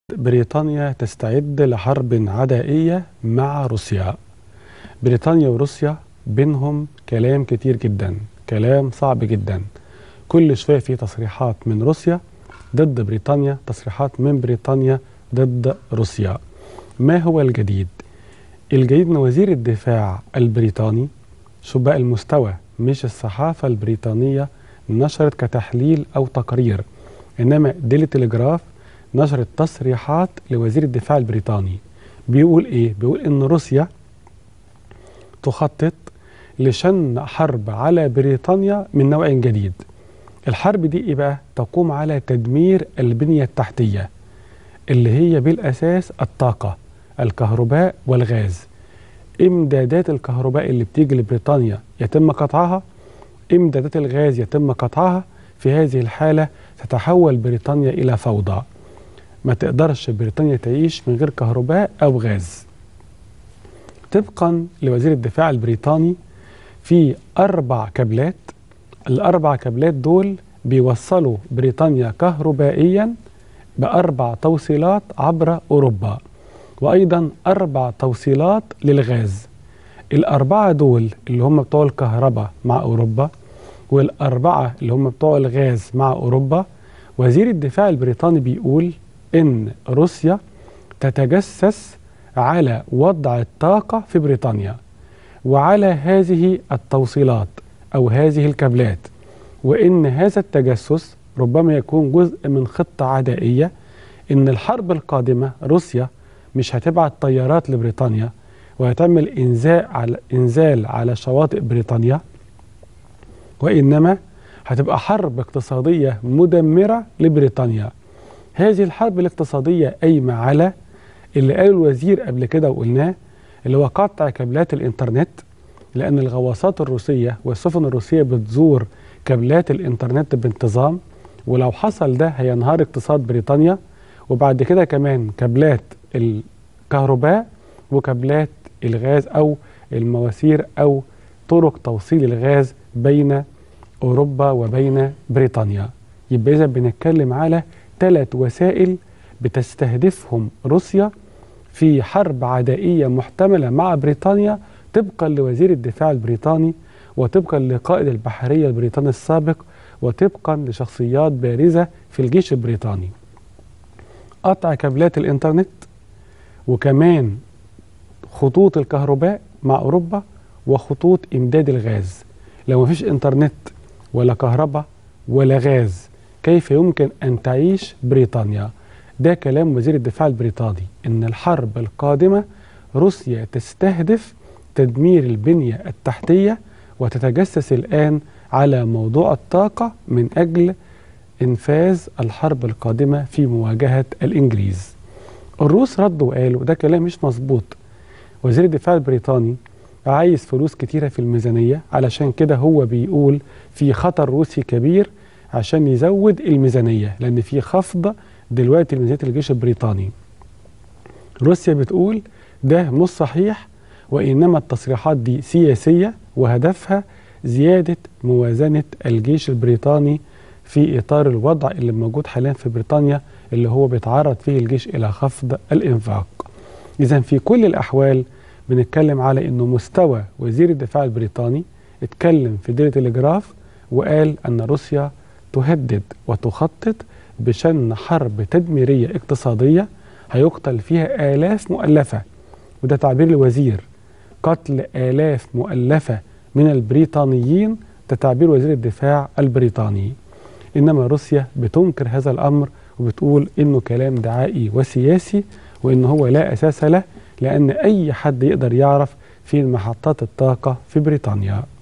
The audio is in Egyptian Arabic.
بريطانيا تستعد لحرب عدائية مع روسيا بريطانيا وروسيا بينهم كلام كتير جدا كلام صعب جدا كل شوية في تصريحات من روسيا ضد بريطانيا تصريحات من بريطانيا ضد روسيا ما هو الجديد؟ الجديد ان وزير الدفاع البريطاني شو بقى المستوى مش الصحافة البريطانية نشرت كتحليل أو تقرير إنما ديلي تلجراف نشرت تصريحات لوزير الدفاع البريطاني بيقول إيه؟ بيقول إن روسيا تخطط لشن حرب على بريطانيا من نوع جديد الحرب دي إيه بقى؟ تقوم على تدمير البنية التحتية اللي هي بالأساس الطاقة الكهرباء والغاز امدادات الكهرباء اللي بتيجي لبريطانيا يتم قطعها امدادات الغاز يتم قطعها في هذه الحالة تتحول بريطانيا إلى فوضى ما تقدرش بريطانيا تعيش من غير كهرباء أو غاز طبقا لوزير الدفاع البريطاني في أربع كابلات الأربع كابلات دول بيوصلوا بريطانيا كهربائيا بأربع توصيلات عبر أوروبا وأيضا أربع توصيلات للغاز الأربعة دول اللي هم بتوع الكهرباء مع أوروبا والأربعة اللي هم بتوع الغاز مع أوروبا وزير الدفاع البريطاني بيقول إن روسيا تتجسس على وضع الطاقة في بريطانيا وعلى هذه التوصيلات أو هذه الكابلات وإن هذا التجسس ربما يكون جزء من خطة عدائية إن الحرب القادمة روسيا مش هتبعت طيارات لبريطانيا وهتعمل إنزال على إنزال على شواطئ بريطانيا وإنما هتبقى حرب اقتصادية مدمرة لبريطانيا هذه الحرب الاقتصادية قايمة على اللي قاله الوزير قبل كده وقلناه اللي هو قطع كابلات الإنترنت لأن الغواصات الروسية والسفن الروسية بتزور كابلات الإنترنت بانتظام ولو حصل ده هينهار اقتصاد بريطانيا وبعد كده كمان كابلات الكهرباء وكابلات الغاز أو المواسير أو طرق توصيل الغاز بين أوروبا وبين بريطانيا يبقى إذا بنتكلم على ثلاث وسائل بتستهدفهم روسيا في حرب عدائية محتملة مع بريطانيا طبقا لوزير الدفاع البريطاني وطبقا لقائد البحرية البريطاني السابق وطبقا لشخصيات بارزة في الجيش البريطاني قطع كابلات الإنترنت وكمان خطوط الكهرباء مع أوروبا وخطوط إمداد الغاز لو مفيش إنترنت ولا كهرباء ولا غاز كيف يمكن أن تعيش بريطانيا ده كلام وزير الدفاع البريطاني إن الحرب القادمة روسيا تستهدف تدمير البنية التحتية وتتجسس الآن على موضوع الطاقة من أجل إنفاذ الحرب القادمة في مواجهة الإنجليز الروس ردوا وقالوا ده كلام مش مظبوط وزير الدفاع البريطاني عايز فلوس كتيرة في الميزانية علشان كده هو بيقول في خطر روسي كبير عشان يزود الميزانية لأن في خفض دلوقتي لميزانية الجيش البريطاني روسيا بتقول ده مش صحيح وإنما التصريحات دي سياسية وهدفها زيادة موازنة الجيش البريطاني في إطار الوضع اللي موجود حاليا في بريطانيا اللي هو بيتعرض فيه الجيش إلى خفض الإنفاق إذا في كل الأحوال بنتكلم على أنه مستوى وزير الدفاع البريطاني اتكلم في ديلي تلجراف وقال أن روسيا تهدد وتخطط بشن حرب تدميرية اقتصادية هيقتل فيها آلاف مؤلفة وده تعبير الوزير قتل آلاف مؤلفة من البريطانيين ده تعبير وزير الدفاع البريطاني إنما روسيا بتنكر هذا الأمر وبتقول إنه كلام دعائي وسياسي وإن هو لا أساس له لأن أي حد يقدر يعرف فين محطات الطاقة في بريطانيا